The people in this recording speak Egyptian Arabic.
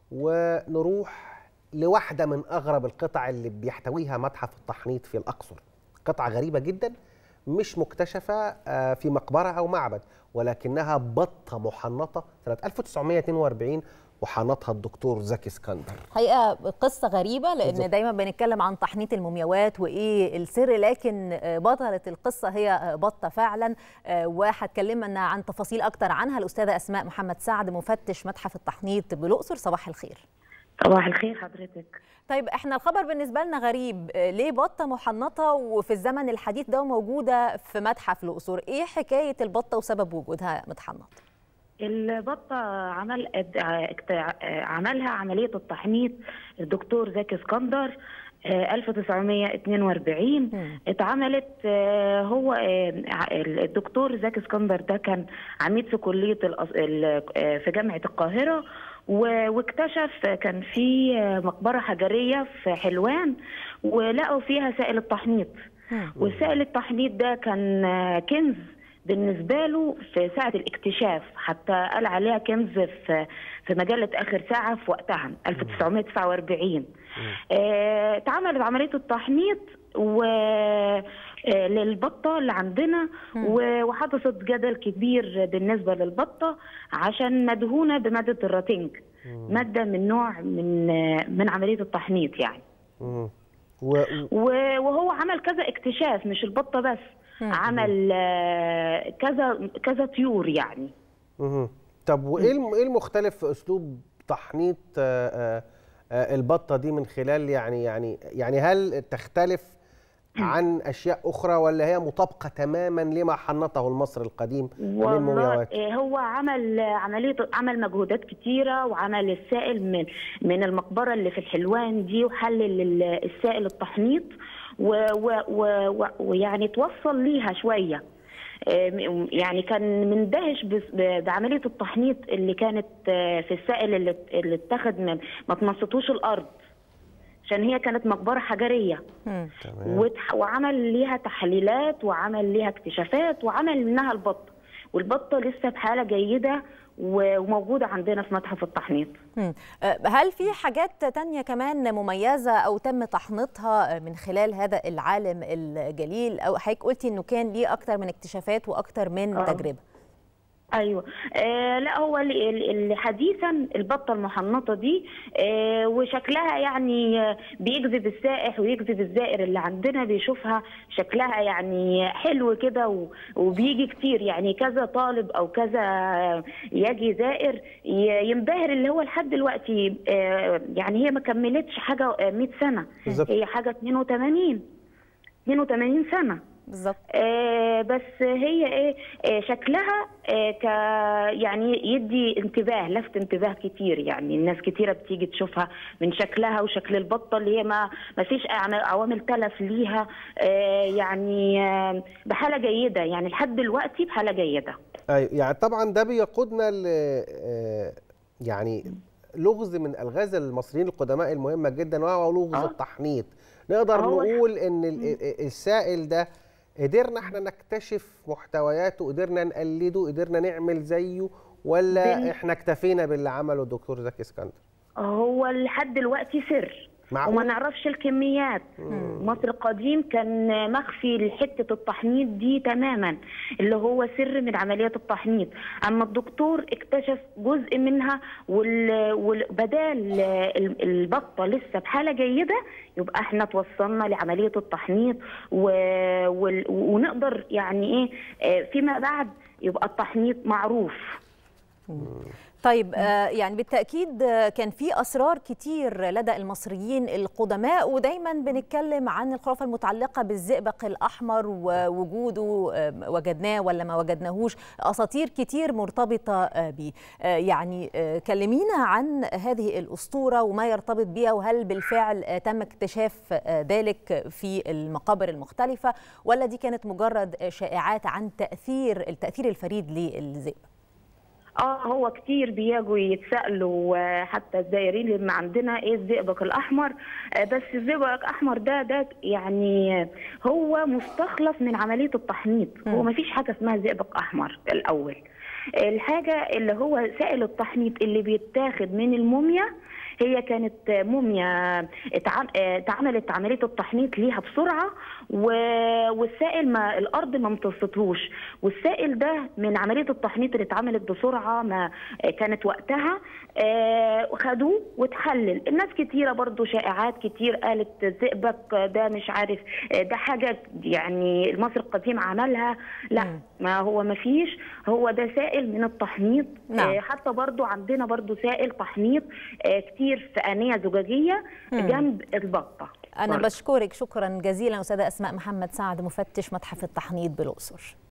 ونروح لواحده من اغرب القطع اللي بيحتويها متحف التحنيط في الاقصر قطعه غريبه جدا مش مكتشفه آه، في مقبره او معبد ولكنها بطه محنطه سنه 1942 وحنطها الدكتور زكي اسكندر حقيقه قصه غريبه لان بالظبط. دايما بنتكلم عن تحنيط المومياوات وايه السر لكن آه، بطله القصه هي آه، بطه فعلا آه، وهتكلمنا عن تفاصيل اكتر عنها الاستاذه اسماء محمد سعد مفتش متحف التحنيط بالاقصر صباح الخير صباح الخير حضرتك طيب احنا الخبر بالنسبه لنا غريب آه، ليه بطه محنطه وفي الزمن الحديث ده موجوده في متحف الاقصر ايه حكايه البطه وسبب وجودها متحنط البطة عمل اكت- عملها عملية التحنيط الدكتور زكي اسكندر آه، 1942 مم. اتعملت آه، هو آه، ع- الدكتور زكي اسكندر ده كان عميد في كلية الأص- ال- آه، في جامعة القاهرة و- واكتشف كان في آه، مقبرة حجرية في حلوان ولقوا فيها سائل التحنيط مم. وسائل التحنيط ده كان آه، كنز بالنسبة له في ساعة الاكتشاف حتى قال عليها كنز في في مجلة آخر ساعة في وقتها 1949 آه، اتعملت عملية التحنيط و آه، للبطة اللي عندنا و- وحدثت جدل كبير بالنسبة للبطة عشان مدهونة بمادة الراتنج مادة من نوع من آه، من عملية التحنيط يعني مم. و... و- وهو عمل كذا اكتشاف مش البطه بس عمل آه، كذا كذا طيور يعني مهم. طب وايه الم- ايه المختلف في اسلوب تحنيط آه، آه، آه، البطه دي من خلال يعني يعني يعني هل تختلف عن اشياء اخرى ولا هي مطابقه تماما لما حنطه المصري القديم من والله مومياوات آه، هو عمل آه، عمليه عمل مجهودات كتيره وعمل السائل من من المقبره اللي في الحلوان دي وحلل ال- السائل التحنيط و- و- و- و- ويعني توصل ليها شويه آه، م- يعني كان مندهش بس- ب- بعمليه التحنيط اللي كانت آه، في السائل اللي اللي اتخذ من ما تمسطوش الارض عشان هي كانت مقبره حجريه مم. تمام وتح- وعمل ليها تحليلات وعمل ليها اكتشافات وعمل منها البطه والبطه لسه بحاله جيده و- وموجوده عندنا في متحف التحنيط مم. آه، هل في حاجات تانية كمان مميزة أو تم تحنيطها من خلال هذا العالم الجليل أو حضرتك قلتي إنه كان ليه أكتر من اكتشافات وأكتر من آه. تجربة ايوه آه لا هو اللي اللي حديثا البطه المحنطه دي آه وشكلها يعني آه، بيجذب السائح ويجذب الزائر اللي عندنا بيشوفها شكلها يعني حلو كده و- وبيجي كتير يعني كذا طالب او كذا يجي زائر ي- ينبهر اللي هو لحد دلوقتي آه يعني هي ما كملتش حاجه آه، 100 سنه بالظبط. هي حاجه 82 82 سنه بالظبط آه بس هي ايه آه شكلها آه ك يعني يدي انتباه لفت انتباه كتير يعني الناس كتيره بتيجي تشوفها من شكلها وشكل البطه اللي هي ما ما فيش أعم- عوامل تلف ليها آه يعني آه بحاله جيده يعني لحد دلوقتي بحاله جيده ايوه يعني طبعا ده بيقودنا ل آه، يعني لغز من الغاز المصريين القدماء المهمه جدا وهو لغز آه. التحنيط نقدر هو الح- نقول ان ال- ال- السائل ده قدرنا احنا نكتشف محتوياته قدرنا نقلده قدرنا نعمل زيه ولا بال- احنا اكتفينا باللي عمله الدكتور زكي اسكندر هو لحد دلوقتي سر معقول؟ وما نعرفش الكميات مصر القديم كان مخفي لحته التحنيط دي تماما اللي هو سر من عمليات التحنيط اما الدكتور اكتشف جزء منها وال- والبدال ال- البطه لسه بحاله جيده يبقى احنا توصلنا لعمليه التحنيط و... وال- ونقدر يعني ايه آه، فيما بعد يبقى التحنيط معروف طيب آه، يعني بالتأكيد آه، كان في أسرار كتير لدى المصريين القدماء ودايما بنتكلم عن الخرافة المتعلقة بالزئبق الأحمر ووجوده آه، وجدناه ولا ما وجدناهوش أساطير كتير مرتبطة آه، بيه آه، يعني آه، كلمينا عن هذه الأسطورة وما يرتبط بها وهل بالفعل آه، تم اكتشاف آه، ذلك في المقابر المختلفة ولا دي كانت مجرد آه، شائعات عن تأثير التأثير الفريد للذئب اه هو كتير بيجوا يتسالوا آه، حتى الزائرين اللي عندنا ايه الزئبق الاحمر آه، بس الزئبق الاحمر ده ده يعني آه، هو مستخلص من عمليه التحنيط هو ما فيش حاجه اسمها زئبق احمر الاول الحاجه اللي هو سائل التحنيط اللي بيتاخد من الموميا هي كانت موميا اتع- اتعملت عمليه التحنيط ليها بسرعه و- والسائل ما الارض ما امتصتهوش والسائل ده من عمليه التحنيط اللي اتعملت بسرعه ما كانت وقتها آه، خدوه واتحلل الناس كتيره برضو شائعات كتير قالت زئبق ده مش عارف آه، ده حاجه يعني المصري القديم عملها لا مم. ما هو ما فيش هو ده سائل من التحنيط نعم. آه، حتى برضو عندنا برضو سائل تحنيط آه، كتير في آنية زجاجية مم. جنب البطة أنا برضو. بشكرك شكرا جزيلا أستاذة أسماء محمد سعد مفتش متحف التحنيط بالأقصر